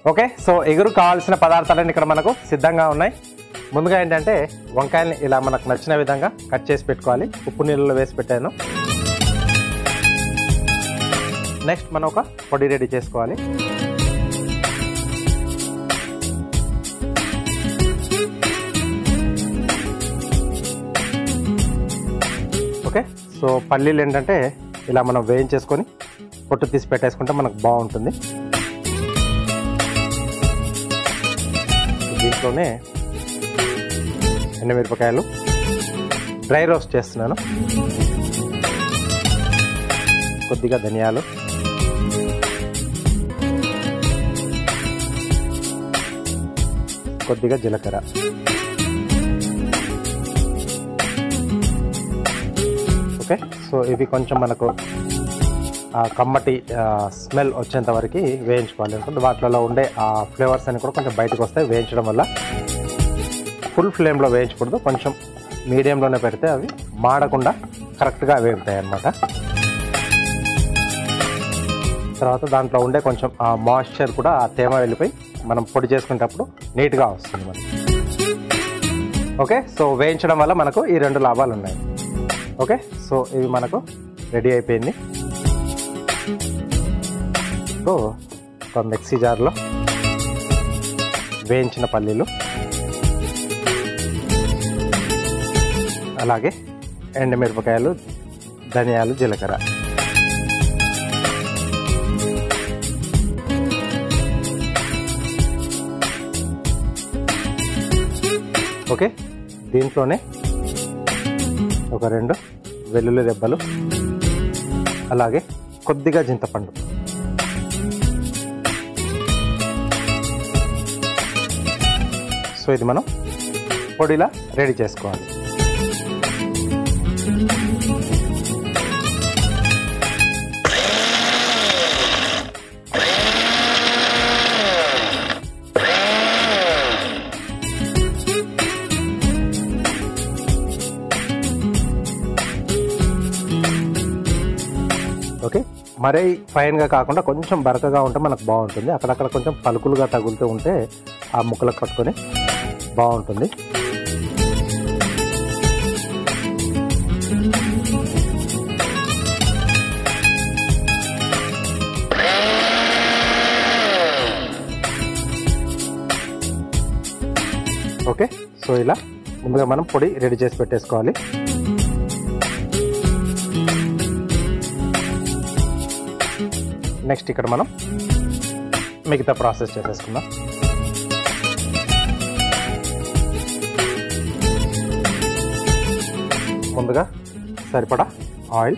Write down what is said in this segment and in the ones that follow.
Okay so ఎగురు కావాల్సిన పదార్థాలన్నీ ఇక్కడ మనకు సిద్ధంగా ఉన్నాయి ముందుగా ఏంటంటే వంకాయల్ని ఇలా మనకు నచ్చిన విధంగా కట్ చేసి పెట్టుకోవాలి ఉప్పు నీళ్ళలో వేసి పెట్టాను నెక్స్ట్ మనం ఒక పొడి రెడీ చేసుకోవాలి ఓకే సో పల్లీలు ఏంటంటే ఇలా మనం వేయించేసుకొని పొట్టు తీసి పెట్టేసుకుంటే మనకు బాగుంటుంది దీంట్లోనే ఎండమిరపకాయలు డ్రై రోస్ట్ చేస్తున్నాను కొద్దిగా ధనియాలు కొద్దిగా జీలకర్ర ఓకే సో ఇవి కొంచెం మనకు ఆ కమ్మటి స్మెల్ వచ్చేంత వరకు వేయించుకోవాలి ఎందుకంటే వాటిలో ఉండే ఆ ఫ్లేవర్స్ అన్ని కూడా కొంచెం బయటకు వస్తాయి వేయించడం వల్ల ఫుల్ ఫ్లేమ్లో వేయించకూడదు కొంచెం మీడియంలోనే పెడితే అవి మాడకుండా కరెక్ట్గా వేగుతాయి అన్నమాట తర్వాత దాంట్లో ఉండే కొంచెం ఆ మాయిశ్చర్ కూడా ఆ తేమ వెళ్ళిపోయి మనం పొడి చేసుకునేటప్పుడు నీట్గా వస్తుంది మనకి ఓకే సో వేయించడం వల్ల మనకు ఈ రెండు లాభాలు ఉన్నాయి ఓకే సో ఇవి మనకు రెడీ అయిపోయింది ఇప్పుడు ఒక మిక్సీ జార్లో వేయించిన పల్లీలు అలాగే ఎండుమిరపకాయలు ధనియాలు జీలకర్ర ఓకే దీంట్లోనే ఒక రెండు వెల్లుల్లి రెబ్బలు అలాగే కొద్దిగా చింతపండు సో ఇది మనం పొడిలా రెడీ చేసుకోవాలి ఓకే మరీ ఫైన్గా కాకుండా కొంచెం బరకగా ఉంటే మనకు బాగుంటుంది అక్కడక్కడ కొంచెం పలుకులుగా తగులుతూ ఉంటే ఆ ముక్కలకు పట్టుకొని బాగుంటుంది ఓకే సో ఇలా ముందుగా మనం పొడి రెడీ చేసి పెట్టేసుకోవాలి నెక్స్ట్ ఇక్కడ మనం మిగతా ప్రాసెస్ చేసేసుకుందాం ముందుగా సరిపడా ఆయిల్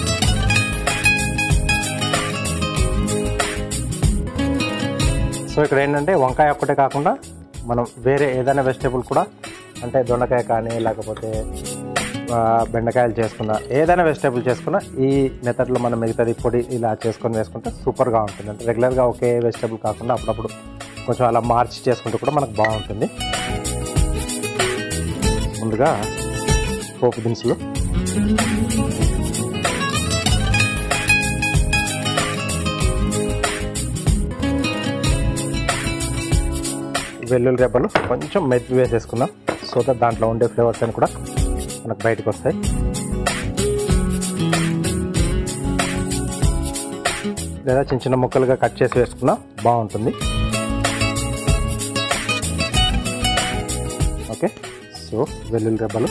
సో ఇక్కడ ఏంటంటే వంకాయ ఒక్కటే కాకుండా మనం వేరే ఏదైనా వెజిటేబుల్ కూడా అంటే దొండకాయ కానీ లేకపోతే ఆ, బెండకాయలు చేసుకున్న ఏదైనా వెజిటేబుల్ చేసుకున్నా ఈ మెథడ్లో మనం మిగతాది పొడి ఇలా చేసుకొని వేసుకుంటే సూపర్గా ఉంటుంది అంటే రెగ్యులర్గా ఒకే వెజిటేబుల్ కాకుండా అప్పుడప్పుడు కొంచెం అలా మార్చి చేసుకుంటే కూడా మనకు బాగుంటుంది ముందుగా పోపు దినుసులు వెల్లుల్లి రెబ్బలు కొంచెం మెత్తి వేసేసుకుందాం సో దట్ దాంట్లో ఉండే ఫ్లేవర్స్ అని కూడా మనకు బయటకు వస్తాయి లేదా చిన్న చిన్న ముక్కలుగా కట్ చేసి వేసుకున్నా బాగుంటుంది ఓకే సో వెల్లుల్లి రెబ్బలు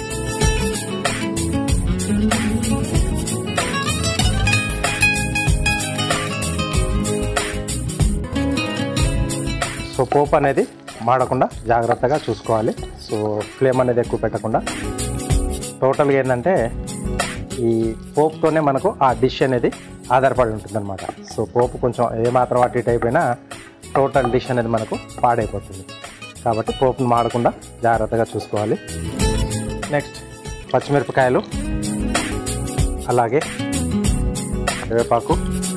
సో పోపు అనేది మాడకుండా జాగ్రత్తగా చూసుకోవాలి సో ఫ్లేమ్ అనేది ఎక్కువ పెట్టకుండా టోటల్గా ఏంటంటే ఈ పోపుతోనే మనకు ఆ డిష్ అనేది ఆధారపడి ఉంటుందన్నమాట సో పోపు కొంచెం ఏమాత్రం అటు ఇటు అయిపోయినా టోటల్ డిష్ అనేది మనకు పాడైపోతుంది కాబట్టి పోపును మాడకుండా జాగ్రత్తగా చూసుకోవాలి నెక్స్ట్ పచ్చిమిరపకాయలు అలాగే కరివేపాకు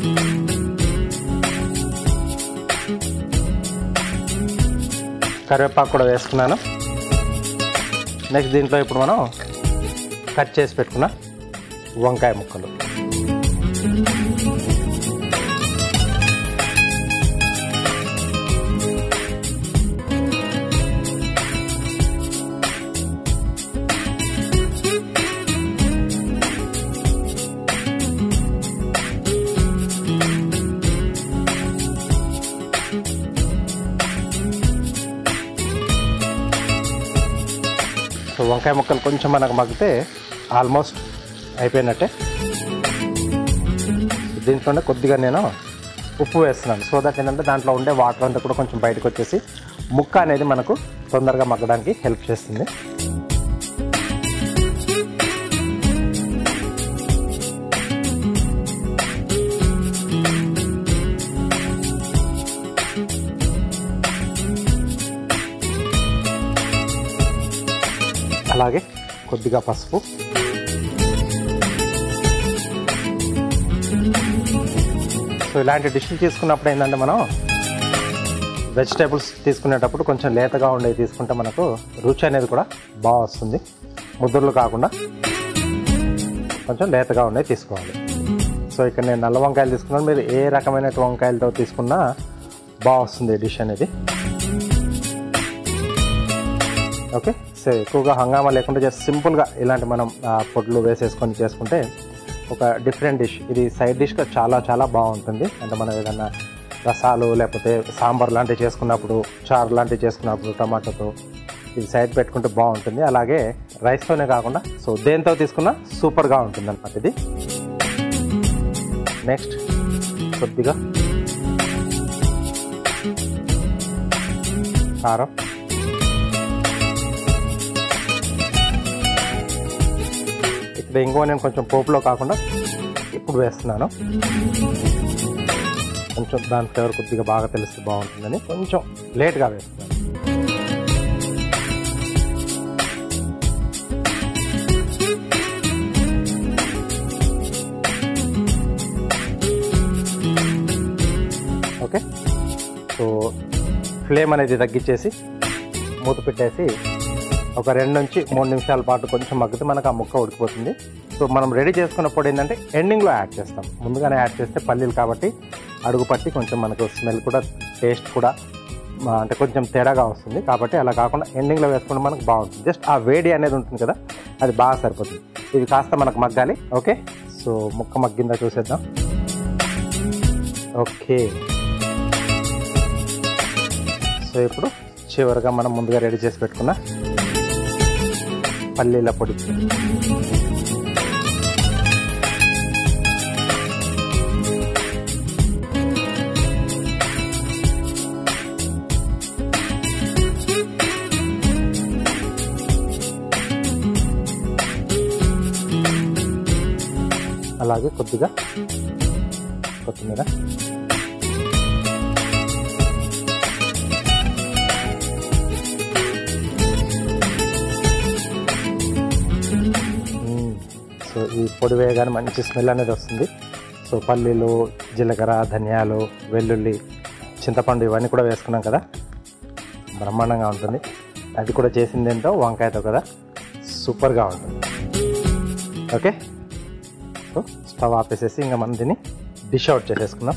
కరివేపాకు కూడా వేసుకున్నాను నెక్స్ట్ దీంట్లో ఇప్పుడు మనం కట్ చేసి పెట్టుకున్న వంకాయ ముక్కలు వంకాయ ముక్కలు కొంచెం మనకు మగ్గితే ఆల్మోస్ట్ అయిపోయినట్టే దీంట్లోనే కొద్దిగా నేను ఉప్పు వేస్తున్నాను సో దట్ ఏంటంటే దాంట్లో ఉండే వాటర్ అంతా కూడా కొంచెం బయటకు వచ్చేసి ముక్క అనేది మనకు తొందరగా మగ్గడానికి హెల్ప్ చేస్తుంది అలాగే కొద్దిగా పసుపు సో ఇలాంటి డిష్లు తీసుకున్నప్పుడు ఏంటంటే మనం వెజిటేబుల్స్ తీసుకునేటప్పుడు కొంచెం లేతగా ఉండేవి తీసుకుంటే మనకు రుచి అనేది కూడా బాగా వస్తుంది ముద్రలు కాకుండా కొంచెం లేతగా ఉండేవి తీసుకోవాలి సో ఇక్కడ నేను నల్ల వంకాయలు తీసుకున్నాను మీరు ఏ రకమైన వంకాయలతో తీసుకున్నా బాగా వస్తుంది డిష్ అనేది ఓకే సో ఎక్కువగా హంగామా లేకుండా జస్ట్ సింపుల్గా ఇలాంటి మనం ఆ, పొడులు వేసేసుకొని చేసుకుంటే ఒక డిఫరెంట్ డిష్ ఇది సైడ్ డిష్గా చాలా చాలా బాగుంటుంది అంటే మనం ఏదన్నా రసాలు లేకపోతే సాంబార్ లాంటివి చేసుకున్నప్పుడు చారు లాంటివి చేసుకున్నప్పుడు టమాటోతో ఇది సైడ్ పెట్టుకుంటే బాగుంటుంది అలాగే రైస్తోనే కాకుండా సో దేంతో తీసుకున్నా సూపర్గా ఉంటుంది అనమాట ఇది నెక్స్ట్ కొద్దిగా కారం ఇక్కడ ఇంకో నేను కొంచెం పోపులో కాకుండా ఇప్పుడు వేస్తున్నాను కొంచెం దాని ఫ్లేవర్ కొద్దిగా బాగా తెలిస్తే బాగుంటుందని కొంచెం లేట్గా వేస్తున్నాను ఓకే సో ఫ్లేమ్ అనేది తగ్గించేసి మూత పెట్టేసి ఒక రెండు నుంచి మూడు నిమిషాల పాటు కొంచెం మగ్గితే మనకు ఆ ముక్క ఉడికిపోతుంది సో మనం రెడీ చేసుకున్నప్పుడు ఏంటంటే ఎండింగ్లో యాడ్ చేస్తాం ముందుగానే యాడ్ చేస్తే పల్లీలు కాబట్టి అడుగు పట్టి కొంచెం మనకు స్మెల్ కూడా టేస్ట్ కూడా మా- అంటే కొంచెం తేడాగా వస్తుంది కాబట్టి అలా కాకుండా ఎండింగ్లో వేసుకుంటే మనకు బాగుంటుంది జస్ట్ ఆ వేడి అనేది ఉంటుంది కదా అది బాగా సరిపోతుంది ఇది కాస్త మనకు మగ్గాలి ఓకే సో ముక్క మగ్గిందా చూసేద్దాం ఓకే సో ఇప్పుడు చివరిగా మనం ముందుగా రెడీ చేసి పెట్టుకున్న పల్లీల పొడి అలాగే కొద్దిగా కొత్తిమీర మ్మ్. సో ఈ పొడి వేయగానే మంచి స్మెల్ అనేది వస్తుంది సో పల్లీలు జీలకర్ర ధనియాలు వెల్లుల్లి చింతపండు ఇవన్నీ కూడా వేసుకున్నాం కదా బ్రహ్మాండంగా ఉంటుంది అది కూడా చేసింది ఏంటో వంకాయతో కదా సూపర్గా ఉంటుంది ఓకే సో స్టవ్ ఆపేసేసి ఇంకా మనం దీన్ని డిష్ అవుట్ చేసేసుకుందాం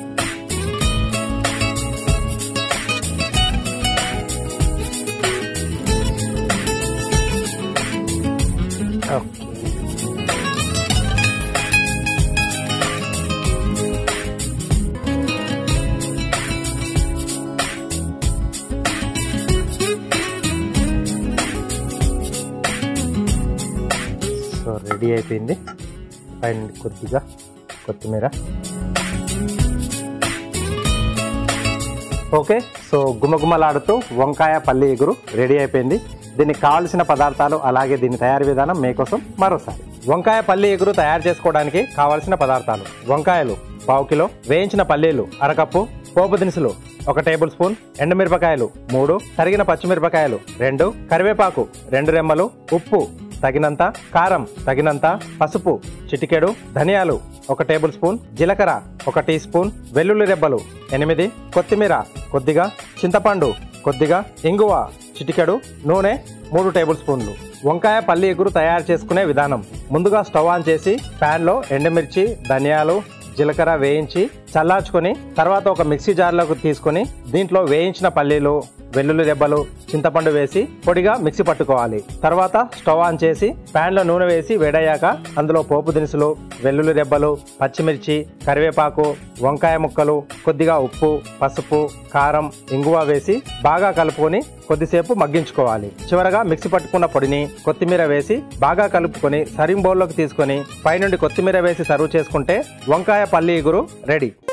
ఓకే సో రెడీ అయిపోయింది పైన కొద్దిగా కొత్తిమీర ఓకే సో గుమగుమలాడుతూ వంకాయ పల్లి ఎగురు రెడీ అయిపోయింది దీనికి కావలసిన పదార్థాలు అలాగే దీని తయారీ విధానం మీకోసం మరోసారి వంకాయ పల్లి ఎగురు తయారు చేసుకోవడానికి కావలసిన పదార్థాలు వంకాయలు పావు కిలో వేయించిన పల్లీలు అరకప్పు పోపు దినుసులు ఒక టేబుల్ స్పూన్ ఎండుమిరపకాయలు మూడు తరిగిన పచ్చిమిరపకాయలు రెండు కరివేపాకు రెండు రెమ్మలు ఉప్పు తగినంత కారం తగినంత పసుపు చిటికెడు ధనియాలు ఒక టేబుల్ స్పూన్ జీలకర్ర ఒక టీ స్పూన్ వెల్లుల్లి రెబ్బలు ఎనిమిది కొత్తిమీర కొద్దిగా చింతపండు కొద్దిగా ఇంగువ చిటికెడు నూనె మూడు టేబుల్ స్పూన్లు వంకాయ పల్లి ఎగురు తయారు చేసుకునే విధానం ముందుగా స్టవ్ ఆన్ చేసి పాన్ లో ఎండుమిర్చి ధనియాలు జీలకర్ర వేయించి చల్లార్చుకొని తర్వాత ఒక మిక్సీ జార్లోకి తీసుకొని దీంట్లో వేయించిన పల్లీలు వెల్లుల్లి దెబ్బలు చింతపండు వేసి పొడిగా మిక్సీ పట్టుకోవాలి తర్వాత స్టవ్ ఆన్ చేసి ప్యాన్ లో నూనె వేసి వేడయ్యాక అందులో పోపు దినుసులు వెల్లుల్లి దెబ్బలు పచ్చిమిర్చి కరివేపాకు వంకాయ ముక్కలు కొద్దిగా ఉప్పు పసుపు కారం ఇంగువ వేసి బాగా కలుపుకొని కొద్దిసేపు మగ్గించుకోవాలి చివరగా మిక్సీ పట్టుకున్న పొడిని కొత్తిమీర వేసి బాగా కలుపుకొని సరింగ్ బౌల్లోకి తీసుకొని పైనుండి కొత్తిమీర వేసి సర్వ్ చేసుకుంటే వంకాయ పల్లి ఇగురు రెడీ